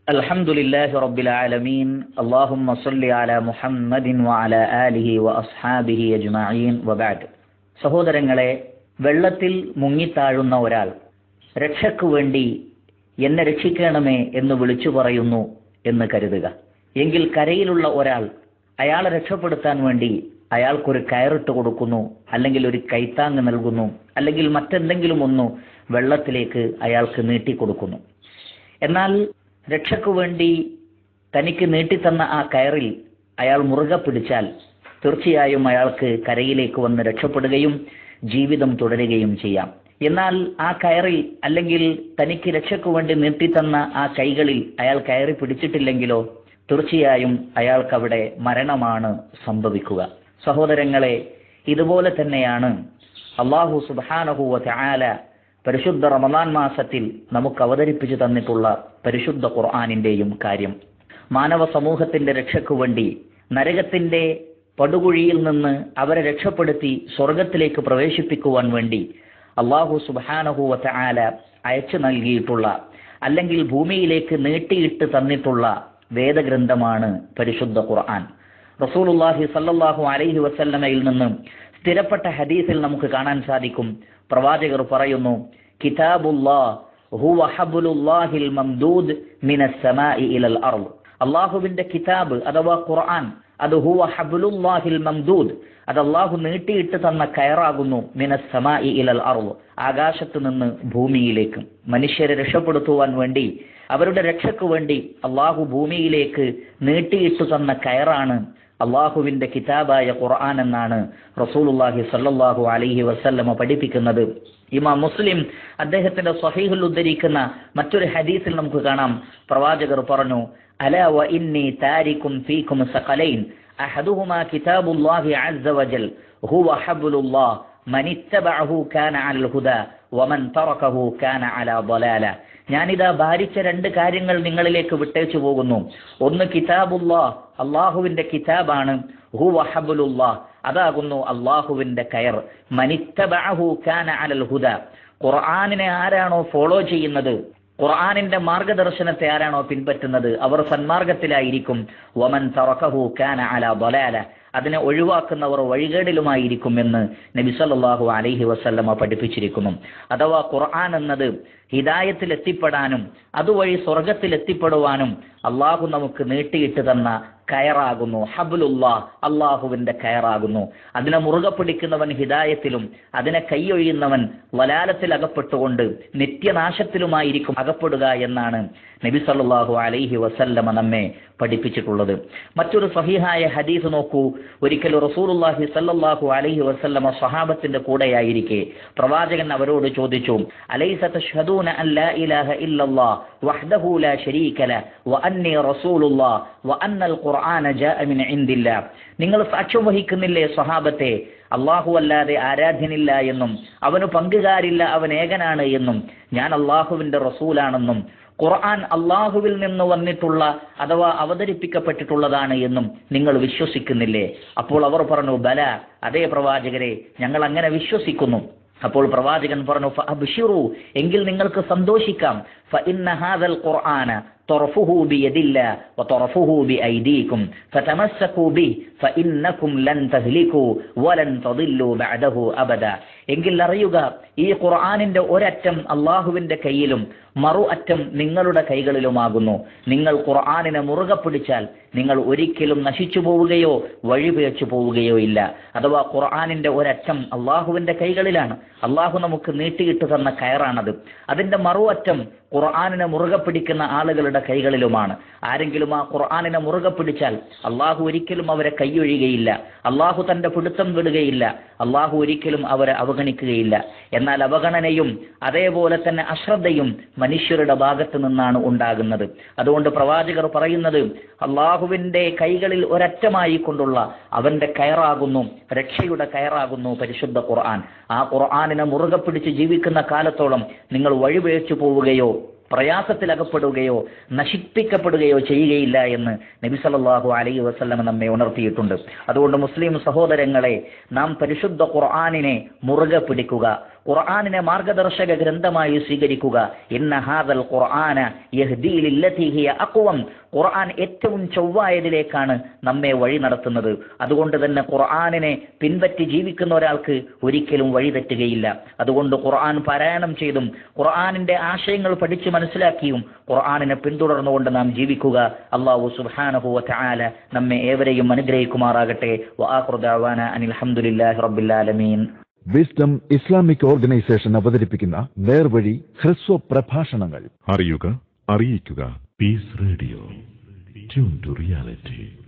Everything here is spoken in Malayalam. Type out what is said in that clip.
الحمد لله رب العالمين اللهم صل على محمد وعلى آله وأصحابه أجمعين وبعد സഹോദരങ്ങളെ വെള്ളത്തിൽ മുങ്ങിത്താഴുന്ന ഒരാൾ രക്ഷയ്ക്ക് വേണ്ടി എന്നെ രക്ഷിക്കണമേ എന്ന് വിളിച്ചു പറയുന്നു എന്ന് കരുതുക എങ്കിൽ കരയിലുള്ള ഒരാൾ അയാളെ രക്ഷപ്പെടുത്താൻ വേണ്ടി അയാൾക്കൊരു കയറിട്ട് കൊടുക്കുന്നു അല്ലെങ്കിൽ ഒരു കൈത്താങ് നൽകുന്നു അല്ലെങ്കിൽ മറ്റെന്തെങ്കിലും ഒന്നു വെള്ളത്തിലേക്ക് അയാൾക്ക് നീട്ടിക്കൊടുക്കുന്നു എന്നാൽ രക്ഷയ്ക്കു വേണ്ടി തനിക്ക് നീട്ടിത്തന്ന ആ കയറിൽ അയാൾ മുറുകെ പിടിച്ചാൽ തീർച്ചയായും അയാൾക്ക് കരയിലേക്ക് വന്ന് രക്ഷപ്പെടുകയും ജീവിതം തുടരുകയും ചെയ്യാം എന്നാൽ ആ കയറിൽ അല്ലെങ്കിൽ തനിക്ക് രക്ഷയ്ക്കു വേണ്ടി നീട്ടിത്തന്ന ആ കൈകളിൽ അയാൾ കയറി പിടിച്ചിട്ടില്ലെങ്കിലോ തീർച്ചയായും അയാൾക്കവിടെ മരണമാണ് സംഭവിക്കുക സഹോദരങ്ങളെ ഇതുപോലെ തന്നെയാണ് അള്ളാഹു സുബാനഹുവ ആല പരിശുദ്ധ റമദാൻ മാസത്തിൽ നമുക്ക് അവതരിപ്പിച്ചു തന്നിട്ടുള്ള പരിശുദ്ധ ഖുർആാനിന്റെയും കാര്യം മാനവ സമൂഹത്തിന്റെ രക്ഷയ്ക്കു വേണ്ടി നരകത്തിന്റെ പടുകുഴിയിൽ നിന്ന് അവരെ രക്ഷപ്പെടുത്തി സ്വർഗത്തിലേക്ക് പ്രവേശിപ്പിക്കുവാൻ വേണ്ടി അള്ളാഹു സുബാനഹുവ ആല അയച്ചു നൽകിയിട്ടുള്ള അല്ലെങ്കിൽ ഭൂമിയിലേക്ക് നീട്ടിയിട്ട് തന്നിട്ടുള്ള വേദഗ്രന്ഥമാണ് പരിശുദ്ധ ഖുർആൻ റസൂലുല്ലാഹി സല്ലല്ലാഹു അലൈഹി വസല്ലമയിൽ നിന്ന് സ്ഥിരപ്പെട്ട ഹദീസിൽ നമുക്ക് കാണാൻ സാധിക്കും പ്രവാചകർ പറയുന്നു കിതാബുല്ലാ ഹുവ ഹബ്ലുല്ലാഹിൽ മംദൂദ് മിനസ് സമാഇ ഇലൽ അർള് അള്ളാഹുവിന്റെ കിതാബ് അഥവാ ഖുർആൻ അത് ഹുവ ഹബ്ലുല്ലാഹിൽ മംദൂദ് അത് അള്ളാഹു നീട്ടിയിട്ട് തന്ന കയറാകുന്നു മിനസ് സമാഇ ഇലൽ അർള് ആകാശത്ത് നിന്ന് ഭൂമിയിലേക്ക് മനുഷ്യരെ രക്ഷപ്പെടുത്തുവാൻ വേണ്ടി അവരുടെ രക്ഷയ്ക്ക് വേണ്ടി അള്ളാഹു ഭൂമിയിലേക്ക് നീട്ടിയിട്ടു തന്ന കയറാണ് അള്ളാഹുവിന്റെ കിതാബായ ഖുർആൻ എന്നാണ് റസൂലുല്ലാഹി സല്ലല്ലാഹു അലൈഹി വസല്ലമ പഠിപ്പിക്കുന്നത് ഇമാം മുസ്ലിം അദ്ദേഹത്തിന്റെ സ്വഹീഹിൽ ഉദ്ധരിക്കുന്ന മറ്റൊരു ഹദീസിൽ നമുക്ക് കാണാം പ്രവാചകർ പറഞ്ഞു അല വ ഇന്നി താരിക്കും ഫീക്കും സഖലൈൻ അഹദുഹുമാ കിതാബുല്ലാഹി അസ്സ വജൽ ഹുവ ഹബ്ലുല്ലാഹ് മൻ ഇത്തബഅഹു കാന അലൽ ഹുദാ വമൻ തറകഹു കാന അലാ ضലാല ഞാനിതാ ഭാരിച്ച രണ്ട് കാര്യങ്ങൾ നിങ്ങളിലേക്ക് വിട്ടേച്ചു പോകുന്നു ഒന്ന് കിതാബുല്ലാ അള്ളാഹുവിന്റെ കിതാബാണ് ഹു വഹബുലുല്ലാ അതാകുന്നു അള്ളാഹുവിന്റെ കയർ മനിത്തബഅഹു കാന അലൽ ഹുദ ഖുർആനിനെ ആരാണോ ഫോളോ ചെയ്യുന്നത് ഖുർആനിന്റെ മാർഗദർശനത്തെ ആരാണോ പിൻപറ്റുന്നത് അവർ സന്മാർഗത്തിലായിരിക്കും വമൻ തറക്കഹു കാന അല ബലാല അതിനെ ഒഴിവാക്കുന്നവർ വഴികേടിലുമായിരിക്കുമെന്ന് നബി സല്ലല്ലാഹു അലൈഹി വസല്ലമ പഠിപ്പിച്ചിരിക്കുന്നു അഥവാ ഖുർആൻ എന്നത് ഹിദായത്തിൽ എത്തിപ്പെടാനും അതുവഴി സ്വർഗത്തിൽ എത്തിപ്പെടുവാനും അള്ളാഹു നമുക്ക് നീട്ടിയിട്ട് തന്ന കയറാകുന്നു ഹബുലുല്ലാ അള്ളാഹുവിന്റെ കയറാകുന്നു അതിനെ മുറുകെ പിടിക്കുന്നവൻ ഹിദായത്തിലും അതിനെ കൈയൊഴിയുന്നവൻ വലാലത്തിൽ അകപ്പെട്ടുകൊണ്ട് നിത്യനാശത്തിലുമായിരിക്കും അകപ്പെടുക എന്നാണ് നബി സല്ലല്ലാഹു അലൈഹി വസല്ലമ നമ്മെ പഠിപ്പിച്ചിട്ടുള്ളത് മറ്റൊരു സഹിഹായ ഹദീസ് നോക്കൂ ഒരിക്കൽ റസൂലുള്ളാഹി സല്ലല്ലാഹു അലൈഹി വസല്ലമ സ്വഹാബത്തിന്റെ കൂടെയായിരിക്കെ പ്രവാചകൻ അവരോട് ചോദിച്ചു അലൈസ തഷ്ഹദൂന അൻ ലാ ഇലാഹ ഇല്ലല്ലാഹ് വഹ്ദഹു ലാ ശരീക ല വ അന്നി റസൂലുള്ളാഹ് വ അന്നൽ ഖുർആന ജാഅ മിൻ ഇൻദില്ലാ നിങ്ങൾ സാക്ഷ്യം വഹിക്കുന്നില്ലേ സ്വഹാബത്തെ അള്ളാഹു അല്ലാതെ ആരാധ്യനില്ല എന്നും അവന് പങ്കുകാരില്ല അവൻ ഏകനാണ് എന്നും ഞാൻ അള്ളാഹുവിന്റെ റസൂലാണെന്നും ഖുർആൻ അള്ളാഹുവിൽ നിന്ന് വന്നിട്ടുള്ള അഥവാ അവതരിപ്പിക്കപ്പെട്ടിട്ടുള്ളതാണ് എന്നും നിങ്ങൾ വിശ്വസിക്കുന്നില്ലേ അപ്പോൾ അവർ പറഞ്ഞു ബല അതേ പ്രവാചകരെ ഞങ്ങൾ അങ്ങനെ വിശ്വസിക്കുന്നു അപ്പോൾ പ്രവാചകൻ പറഞ്ഞു ഫഅബ്ശിറു എങ്കിൽ നിങ്ങൾക്ക് സന്തോഷിക്കാം فإن هذا القرآن طرفه بيد الله وطرفه بأيديكم فتمسكوا به فإنكم لن تهلكوا ولن تضلوا بعده أبدا എങ്കിൽ അറിയുക ഈ ഖുർആാനിന്റെ ഒരറ്റം അള്ളാഹുവിന്റെ കയ്യിലും മറു അറ്റം നിങ്ങളുടെ കൈകളിലുമാകുന്നു നിങ്ങൾ ഖുർആാനിനെ മുറുകെ പിടിച്ചാൽ നിങ്ങൾ ഒരിക്കലും നശിച്ചു പോവുകയോ വഴിപിഴച്ചു പോവുകയോ ഇല്ല അഥവാ ഖുർആാനിന്റെ ഒരറ്റം അള്ളാഹുവിന്റെ കൈകളിലാണ് അള്ളാഹു നമുക്ക് നീട്ടിയിട്ട് തന്ന കയറാണത് അതിന്റെ മറു അറ്റം ഖുർആാനിനെ മുറുകെ പിടിക്കുന്ന ആളുകളുടെ കൈകളിലുമാണ് ആരെങ്കിലും ആ ഖുർആാനിനെ മുറുകെ പിടിച്ചാൽ അള്ളാഹു ഒരിക്കലും അവരെ കൈയൊഴിയുകയില്ല അള്ളാഹു തന്റെ പിടുത്തം വിടുകയില്ല അള്ളാഹു ഒരിക്കലും അവരെ അവഗണിക്കുകയില്ല എന്നാൽ അവഗണനയും അതേപോലെ തന്നെ അശ്രദ്ധയും മനുഷ്യരുടെ ഭാഗത്ത് നിന്നാണ് ഉണ്ടാകുന്നത് അതുകൊണ്ട് പ്രവാചകർ പറയുന്നത് അള്ളാഹുവിന്റെ കൈകളിൽ ഒരറ്റമായി കൊണ്ടുള്ള അവന്റെ കയറാകുന്നു രക്ഷയുടെ കയറാകുന്നു പരിശുദ്ധ ഖുർആൻ ആ ഖുർആാനിനെ മുറുകെ പിടിച്ച് ജീവിക്കുന്ന കാലത്തോളം നിങ്ങൾ വഴിപിഴച്ചു പോവുകയോ പ്രയാസത്തിലകപ്പെടുകയോ നശിപ്പിക്കപ്പെടുകയോ ചെയ്യുകയില്ല എന്ന് നബി സല്ലല്ലാഹു അലൈഹി വസല്ലം നമ്മെ ഉണർത്തിയിട്ടുണ്ട് അതുകൊണ്ട് മുസ്ലിം സഹോദരങ്ങളെ നാം പരിശുദ്ധ ഖുർആാനിനെ മുറുകെ പിടിക്കുക ഖുർആാനിനെ മാർഗദർശക ഗ്രന്ഥമായി സ്വീകരിക്കുക ഇന്ന ഹാദൽ ഖുർആന യഹ്ദീ ലില്ലതി ഹിയ അഖ്വം ഖുർആൻ ഏറ്റവും ചൊവ്വായതിലേക്കാണ് നമ്മെ വഴി നടത്തുന്നത് അതുകൊണ്ട് തന്നെ ഖുർആനിനെ പിൻപറ്റി ജീവിക്കുന്ന ഒരാൾക്ക് ഒരിക്കലും വഴി തെറ്റുകയില്ല അതുകൊണ്ട് ഖുർആൻ പാരായണം ചെയ്തും ഖുർആനിന്റെ ആശയങ്ങൾ പഠിച്ചു മനസ്സിലാക്കിയും ഖുർആനിനെ പിന്തുടർന്നുകൊണ്ട് നാം ജീവിക്കുക അള്ളാഹു സുബ്ഹാനഹു വതആല നമ്മെ ഏവരെയും അനുഗ്രഹിക്കുമാറാകട്ടെ വആഖിറു ദഅവാന അനിൽ ഹംദുലില്ലാഹി റബ്ബിൽ ആലമീൻ വിസ്ഡം ഇസ്ലാമിക് ഓർഗനൈസേഷൻ അവതരിപ്പിക്കുന്ന നേർവഴി ഹ്രസ്വ പ്രഭാഷണങ്ങൾ അറിയുക അറിയിക്കുക peace radio tune to reality